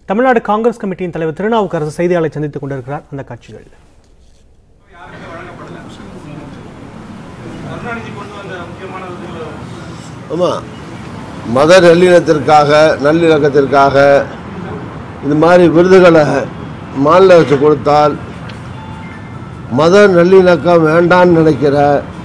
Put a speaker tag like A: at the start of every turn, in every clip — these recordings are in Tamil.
A: தமிழ்நாடு காங்கிரஸ் கமிட்டியின் தலைவர் திருநாவுக்கரசு செய்தியாளரை சந்தித்துக் கொண்டிருக்கிறார் அந்த காட்சிகள்
B: கருணாநிதி கொண்டு வந்த முக்கியமான இதுல
C: ஆமாம் மத நல்லிணத்திற்காக நல்லிணக்கத்திற்காக இந்த மாதிரி விருதுகளை மாநில அரசு கொடுத்தால் மத நல்லிணக்கம் வேண்டான்னு நினைக்கிற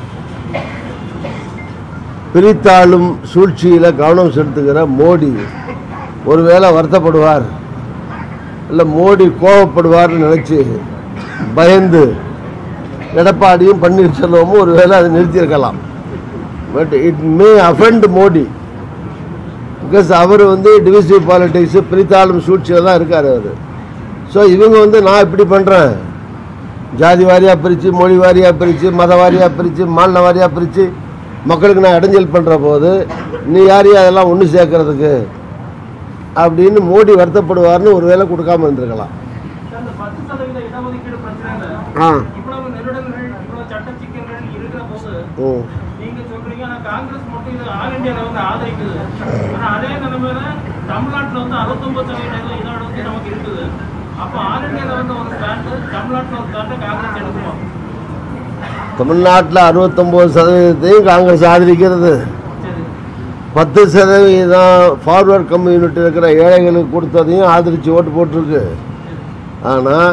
C: பிரித்தாளும் சூழ்ச்சியில் கவனம் செலுத்துகிற மோடி ஒருவேளை வருத்தப்படுவார் இல்லை மோடி கோபப்படுவார்னு நினச்சி பயந்து எடப்பாடியும் பன்னீர்செல்வமும் ஒருவேளை அதை நிறுத்தியிருக்கலாம் but it may offend Modi because அவர் வந்து டிவிசிவ் பாலிடிக்ஸ் பிரித்தாளும் சூழ்ச்சியில் தான் இருக்கார் அவர் ஸோ இவங்க வந்து நான் இப்படி பண்ணுறேன் ஜாதி வாரியாக பிரித்து மொழி வாரியாக பிரித்து மத வாரியாக பிரித்து மாநில வாரியாக பிரித்து மக்களுக்கு நான் இடைஞ்சல் பண்ணுற போது நீ யாரையும் அதெல்லாம் ஒன்று சேர்க்கறதுக்கு அப்படின்னு மோடி வருத்தப்படுவார்னு ஒரு வேளை கொடுக்காம இருந்திருக்கலாம்
B: அந்த பத்து சதவீத இடஒதுக்கீடு பிரச்சனையில
C: ஆ
B: இவ்வளவு நெருடல்கள் இவ்வளவு சட்ட சிக்கல்கள் இருக்கிற போது
C: ஓ
B: நீங்க சொல்றீங்க ஆனா காங்கிரஸ் மட்டும் இது ஆல் இந்தியால வந்து ஆதரிக்குது ஆனா அதே நிலைமையில தமிழ்நாட்டுல வந்து அறுபத்தொன்பது சதவீத இடம் வந்து நமக்கு இருக்குது அப்ப ஆல் இந்தியால வந்து ஒரு ஸ்டாண்டு தமிழ்நாட்டுல ஒரு ஸ்டாண்டை காங்கிரஸ் எடுக்குமா
C: தமிழ்நாட்டில் அறுபத்தொம்போது சதவீதத்தையும் காங்கிரஸ் ஆதரிக்கிறது
B: சரி
C: பத்து சதவீதம் ஃபார்வர்ட் கம்யூனிட்டி இருக்கிற ஏழைகளுக்கு கொடுத்ததையும் ஆதரித்து ஓட்டு போட்டிருக்கு ஆனால்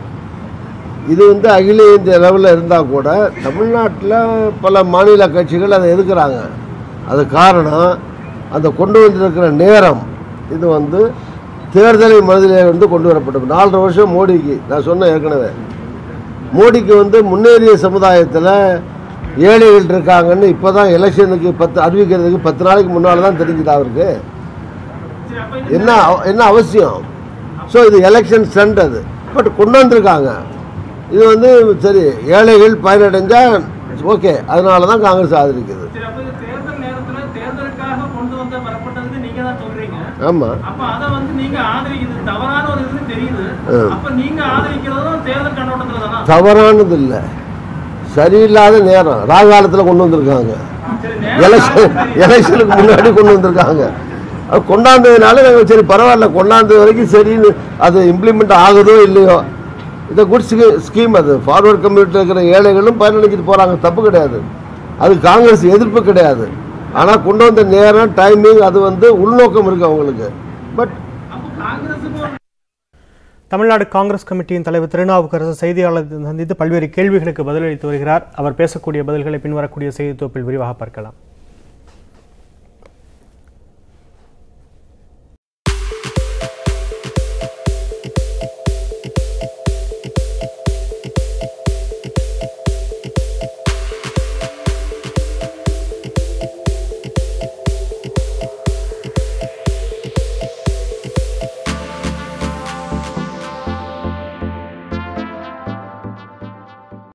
C: இது வந்து அகில இந்திய லெவலில் இருந்தால் கூட தமிழ்நாட்டில் பல மாநில கட்சிகள் அதை எதுக்குறாங்க அது காரணம் அந்த கொண்டு வந்திருக்கிற நேரம் இது வந்து தேர்தலை மனதிலே வந்து கொண்டு வரப்பட்டது நாலரை வருஷம் மோடிக்கு நான் சொன்னேன் ஏற்கனவே மோடிக்கு வந்து முன்னேறிய சமுதாயத்தில் ஏழைகள் இருக்காங்கன்னு இப்போ தான் எலெக்ஷனுக்கு பத்து அறிவிக்கிறதுக்கு பத்து நாளைக்கு முன்னால் தான் தெரிஞ்சுது அவருக்கு
B: சரி அப்ப இது
C: என்ன அவ- என்ன அவசியம் ஸோ இது எலெக்ஷன் ஸ்டண்ட் அது பட் கொண்டு வந்திருக்காங்க இது வந்து சரி ஏழைகள் பயனடைஞ்சா ஓகே அதனால தான் காங்கிரஸ் ஆதரிக்குது
B: சரி அப்ப இது தேர்தல் நேரத்துல தேர்தலுக்காக கொண்டு வந்த வரப்பட்டதுன்னு நீங்க தான் சொல்றீங்க
C: ஆமாம்
B: அப்ப அத வந்து நீங்க ஆதரிக்கிறது தவறான ஒரு இதுன்னு தெரியுது
C: ஆ.
B: அப்ப நீங்க ஆதரிக்கிறதும் தேர்தல் கண்ணோட்டத்துல தானா
C: தவறானது இல்லை சரியில்லாத நேரம் ராகாலத்தில் கொண்டு வந்திருக்காங்க
B: சரி நேரம்
C: எலெக்ஷன் எலெக்ஷனுக்கு முன்னாடி கொண்டு வந்திருக்காங்க அது கொண்டாந்ததுனால நாங்கள் சரி பரவாயில்ல கொண்டாந்தது வரைக்கும் சரின்னு அது இம்ப்ளிமெண்ட் ஆகுதோ இல்லையோ இது குட் ஸ்கீம் அது ஃபார்வர்ட் கம்யூனிட்டியில் இருக்கிற ஏழைகளும் பயனளிச்சுட்டு போகிறாங்க தப்பு கிடையாது அது காங்கிரஸ் எதிர்ப்பு கிடையாது ஆனால் கொண்டு வந்த நேரம் டைமிங் அது வந்து உள்நோக்கம் இருக்குது அவங்களுக்கு பட்
B: அப்ப காங்கிரஸுக்கு ஒரு
A: தமிழ்நாடு காங்கிரஸ் கமிட்டியின் தலைவர் திருநாவுக்கரசு செய்தியாளரை சந்தித்து பல்வேறு கேள்விகளுக்கு பதிலளித்து வருகிறார் அவர் பேசக்கூடிய பதில்களை பின்வரக்கூடிய செய்தி தொகுப்பில் விரிவாக பார்க்கலாம்